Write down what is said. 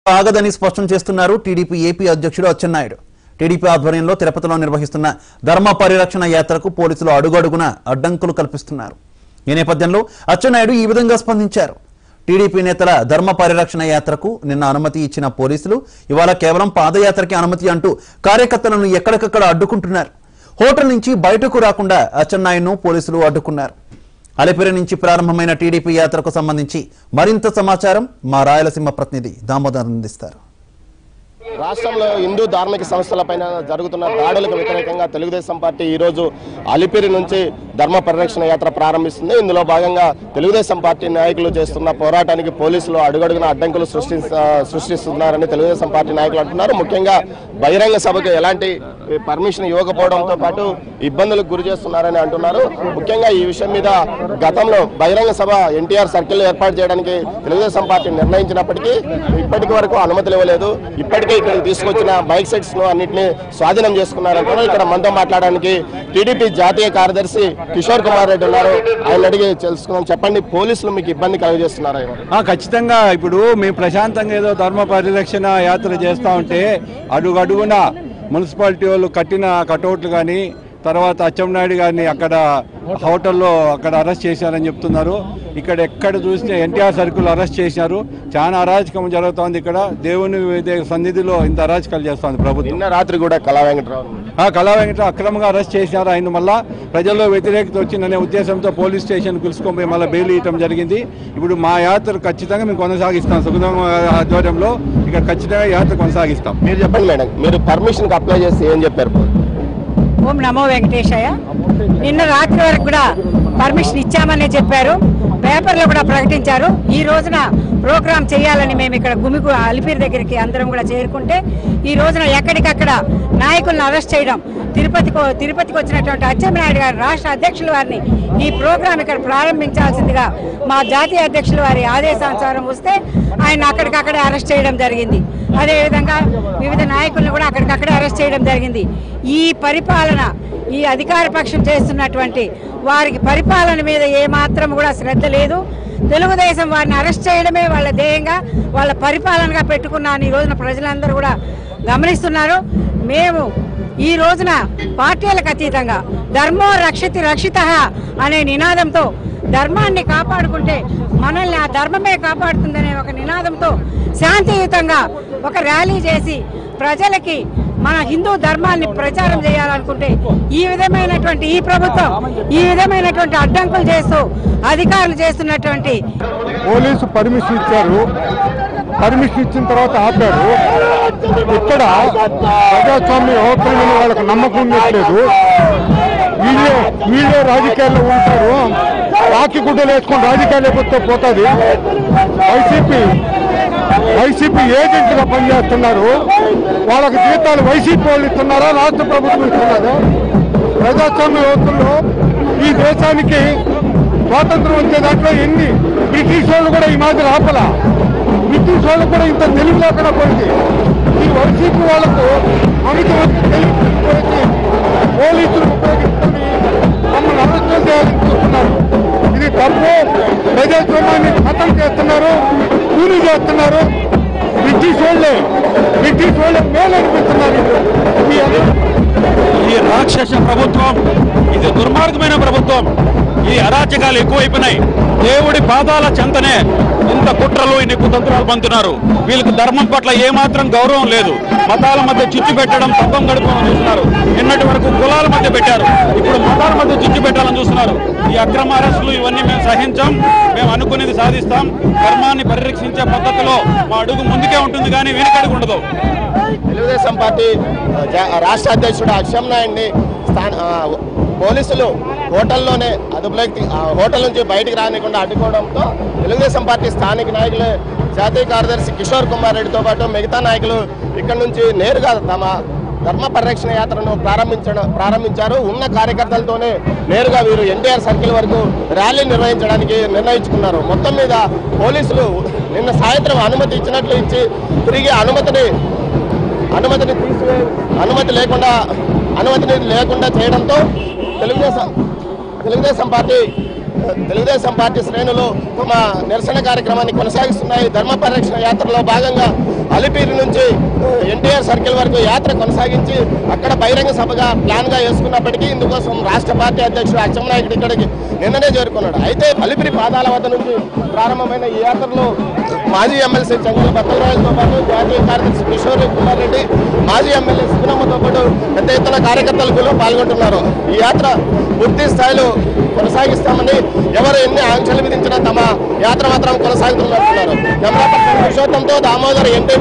ఆగదని స్పష్టం చేస్తున్నారు TDP AP అధ్యక్షుడు అచ్చెన్నాయుడు టీడీపీ ఆధ్వర్యంలో తిరుపతిలో నిర్వహిస్తున్న ధర్మ పరిరక్షణ యాత్రకు పోలీసులు అడుగడుగున అడ్డంకులు కల్పిస్తున్నారు ఈ నేపథ్యంలో అచ్చెన్నాయుడు ఈ విధంగా స్పందించారు టీడీపీ నేతల ధర్మ పరిరక్షణ యాత్రకు నిన్న అనుమతి ఇచ్చిన పోలీసులు ఇవాళ కేవలం పాదయాత్రకి అనుమతి అంటూ కార్యకర్తలను ఎక్కడికక్కడ అడ్డుకుంటున్నారు హోటల్ నుంచి బయటకు రాకుండా అచ్చెన్నాయుడును పోలీసులు అడ్డుకున్నారు అలిపిరి నుంచి ప్రారంభమైన టీడీపీ యాత్రకు సంబంధించి మరింత సమాచారం మా రాయలసీమ ప్రతినిధి దామోదర్ అందిస్తారు రాష్ట్రంలో హిందూ ధార్మిక సంస్థలపైన జరుగుతున్న దాడులకు వ్యతిరేకంగా తెలుగుదేశం పార్టీ ఈ రోజు అలిపిరి నుంచి ధర్మ పరిరక్షణ యాత్ర ప్రారంభిస్తుంది ఇందులో భాగంగా తెలుగుదేశం పార్టీ నాయకులు చేస్తున్న పోరాటానికి పోలీసులు అడుగడుగున అడ్డంకులు సృష్టి సృష్టిస్తున్నారని తెలుగుదేశం పార్టీ నాయకులు అంటున్నారు ముఖ్యంగా బహిరంగ సభకు ఎలాంటి పర్మిషన్ ఇవ్వకపోవడంతో పాటు ఇబ్బందులకు గురి చేస్తున్నారని అంటున్నారు ముఖ్యంగా ఈ విషయం మీద గతంలో బహిరంగ సభ ఎన్టీఆర్ సర్కిల్ ఏర్పాటు చేయడానికి తెలుగుదేశం పార్టీ నిర్ణయించినప్పటికీ ఇప్పటికి వరకు అనుమతులు ఇవ్వలేదు ఇప్పటికే ఇక్కడికి తీసుకొచ్చిన బైక్ సెట్స్ ను అన్నింటినీ స్వాధీనం చేసుకున్నారంటున్నారు ఇక్కడ మనతో మాట్లాడడానికి టీడీపీ జాతీయ కార్యదర్శి కిషోర్ కుమార్ రెడ్డి ఉన్నారు ఆయన అడిగి తెలుసుకుందాం చెప్పండి పోలీసులు మీకు ఇబ్బంది కలుగజేస్తున్నారా ఆ, ఖచ్చితంగా ఇప్పుడు మేము ప్రశాంతంగా ఏదో ధర్మ పరిరక్షణ యాత్ర చేస్తూ ఉంటే అడుగడుగున మున్సిపాలిటీ వాళ్ళు కట్టిన కటౌట్లు కానీ తర్వాత అచ్చెన్నాయుడు గారిని అక్కడ హోటల్లో అక్కడ అరెస్ట్ చేశారని చెప్తున్నారు ఇక్కడ ఎక్కడ చూసినా ఎన్టీఆర్ సర్కిల్ అరెస్ట్ చేశారు చాలా అరాచకం జరుగుతోంది ఇక్కడ దేవుని దే- సన్నిధిలో ఇంత అరాచకాలు చేస్తోంది ప్రభుత్వం నిన్న రాత్రి కూడా కళా వెంకటరావు ఆ కళా వెంకట అక్రమంగా అరెస్ట్ చేశారు ఆయన మళ్ళా ప్రజల్లో వ్యతిరేకత వచ్చిందనే ఉద్దేశంతో పోలీస్ స్టేషన్ పిలుచుకొని పోయి మళ్ళీ బెయిల్ ఇవ్వడం జరిగింది ఇప్పుడు మా యాత్ర ఖచ్చితంగా మేము కొనసాగిస్తాం సుగతం ఆధ్వర్యంలో ఇక్కడ ఖచ్చితంగా యాత్ర కొనసాగిస్తాం మీరు చెప్పండి మేడం మీరు పర్మిషన్ కి అప్లై చేసి ఏం చెప్పారు ఓం నమో వెంకటేశయ్య నిన్న రాత్రి వరకు కూడా పర్మిషన్ ఇచ్చామనే చెప్పారు పేపర్లో కూడా ప్రకటించారు ఈ రోజున ప్రోగ్రామ్ చేయాలని మేము ఇక్కడ గుమికు అలిపిరి దగ్గరికి అందరం కూడా చేరుకుంటే ఈ రోజున ఎక్కడికక్కడ నాయకులను అరెస్ట్ చేయడం తిరుపతికి తిరుపతికి వచ్చినటువంటి అచ్చెన్నాయుడు గారు రాష్ట్ర అధ్యక్షుల వారిని ఈ ప్రోగ్రాం ఇక్కడ ప్రారంభించాల్సిందిగా మా జాతీయ అధ్యక్షుల వారి ఆదేశానుసారం వస్తే ఆయన అక్కడికక్కడే అరెస్ట్ చేయడం జరిగింది అదేవిధంగా వివిధ నాయకులను కూడా అక్కడికక్కడే అరెస్ట్ చేయడం జరిగింది ఈ పరిపాలన ఈ అధికార పక్షం చేస్తున్నటువంటి వారికి పరిపాలన మీద ఏమాత్రం కూడా శ్రద్ధ లేదు తెలుగుదేశం వారిని అరెస్ట్ చేయడమే వాళ్ళ ధ్యేయంగా వాళ్ళ పరిపాలనగా పెట్టుకున్నాను ఈ రోజున ప్రజలందరూ కూడా గమనిస్తున్నారు మేము ఈ రోజున పార్టీలకు అతీతంగా ధర్మో రక్షతి రక్షిత అనే నినాదంతో ధర్మాన్ని కాపాడుకుంటే మనల్ని ఆ ధర్మమే కాపాడుతుందనే ఒక నినాదంతో శాంతియుతంగా ఒక ర్యాలీ చేసి ప్రజలకి మన హిందూ ధర్మాన్ని ప్రచారం చేయాలనుకుంటే ఈ విధమైనటువంటి ఈ ప్రభుత్వం ఈ విధమైనటువంటి అడ్డంకులు చేస్తూ అధికారులు చేస్తున్నటువంటి పోలీసు పర్మిషన్ ఇచ్చారు పర్మిషన్ ఇచ్చిన తర్వాత ఆపారు ఇక్కడ ప్రజాస్వామ్య హోటల్ మీద వాళ్ళకి నమ్మకం ఉండట్లేదు వీళ్ళే వీళ్ళే రాజకీయాల్లో ఉంటారు రాకి గుడ్డలు వేసుకొని రాజకీయాలు పోతే పోతుంది వైసీపీ వైసీపీ ఏజెంట్గా పనిచేస్తున్నారు వాళ్ళకి జీతాలు వైసీపీ వాళ్ళు ఇస్తున్నారా రాష్ట్ర ప్రభుత్వం ఇస్తున్నారా ప్రజాస్వామ్య వ్యవస్థల్లో ఈ దేశానికి స్వాతంత్రం వచ్చే దాంట్లో ఎన్ని బ్రిటిష్ వాళ్ళు కూడా ఈ మాదిరి ఆపల బ్రిటిష్ వాళ్ళు కూడా ఇంత తెలివి లేకుండా పోయింది ఈ వైసీపీ వాళ్ళకు అమితమైన తెలివి పోయింది పోలీసులు ఉపయోగించుకొని మమ్మల్ని అరెస్ట్ చేయాలని చూస్తున్నారు ఇది తప్పు ప్రజాస్వామ్యాన్ని ఖతం చేస్తున్నారు కూలీ చేస్తున్నారు బ్రిటిష్ వాళ్ళే బ్రిటిష్ వాళ్ళే మేలు అనిపిస్తున్నారు ఈ ఈ రాక్షస ప్రభుత్వం ఇది దుర్మార్గమైన ప్రభుత్వం ఈ అరాచకాలు ఎక్కువైపోయినాయి దేవుడి పాదాల చెంతనే ఇంత కుట్రలు ఇన్ని కుతంత్రాలు పంతున్నారు వీళ్ళకి ధర్మం పట్ల ఏమాత్రం గౌరవం లేదు మతాల మధ్య చిచ్చు పెట్టడం పబ్బం గడుపుకోవాలని చూస్తున్నారు నిన్నటి వరకు కులాల మధ్య పెట్టారు ఇప్పుడు మతాల మధ్య చిచ్చు పెట్టాలని చూస్తున్నారు ఈ అక్రమ అరెస్టులు ఇవన్నీ మేము సహించాం మేము అనుకునేది సాధిస్తాం ధర్మాన్ని పరిరక్షించే పద్ధతిలో మా అడుగు ముందుకే ఉంటుంది కానీ వెనుకడుగు ఉండదు తెలుగుదేశం పార్టీ ఆ, జా- రాష్ట్ర అధ్యక్షుడు అక్షం నాయుడిని స్థాన ఆ, పోలీసులు హోటల్లోనే అదుపులోకి తీ- ఆ, హోటల్ నుంచి బయటికి రానికుండా అడ్డుకోవడంతో తెలుగుదేశం పార్టీ స్థానిక నాయకులు జాతీయ కార్యదర్శి కిషోర్ కుమార్ రెడ్డితో పాటు మిగతా నాయకులు ఇక్కడ నుంచి నేరుగా తమ ధర్మ పరిరక్షణ యాత్రను ప్రారంభించడం ప్రారంభించారు ఉన్న కార్యకర్తలతోనే నేరుగా వీరు ఎన్టీఆర్ సర్కిల్ వరకు ర్యాలీ నిర్వహించడానికి నిర్ణయించుకున్నారు మొత్తం మీద పోలీసులు నిన్న సాయంత్రం అనుమతి ఇచ్చినట్లు ఇచ్చి తిరిగి అనుమతిని అనుమతిని తీసివే అనుమతి లేకుండా అనుమతిని లేకుండా చేయడంతో తెలుగుదేశం తెలుగుదేశం పార్టీ తెలుగుదేశం పార్టీ శ్రేణులు తమ నిరసన కార్యక్రమాన్ని కొనసాగిస్తున్నాయి ధర్మ పరిరక్షణ యాత్రలో భాగంగా అలిపిరి నుంచి ఎన్టీఆర్ సర్కిల్ వరకు యాత్ర కొనసాగించి అక్కడ బహిరంగ సభగా ప్లాన్ గా వేసుకున్నప్పటికీ ఇందుకోసం రాష్ట్ర పార్టీ అధ్యక్షుడు అచ్చెన్నాయుడు ఇక్కడికి నిన్ననే చేరుకున్నాడు అయితే అలిపిరి పాదాల వద్ద నుంచి ప్రారంభమైన ఈ యాత్రలో మాజీ ఎమ్మెల్సీ చంద్రుల బత్తలరాజుతో పాటు జాతీయ కార్యదర్శి కిషోర్ కుమార్ రెడ్డి మాజీ ఎమ్మెల్యే సుగుణమ్మతో పాటు పెద్ద ఎత్తున కార్యకర్తలు కూడా పాల్గొంటున్నారు ఈ యాత్ర పూర్తి స్థాయిలో కొనసాగిస్తామని ఎవరు ఎన్ని ఆంక్షలు విధించినా తమ యాత్ర మాత్రం కొనసాగుతున్నట్టున్నారు కెమెరా పర్సన్ పురుషోత్తంతో దామోదర్ ఎన్టీ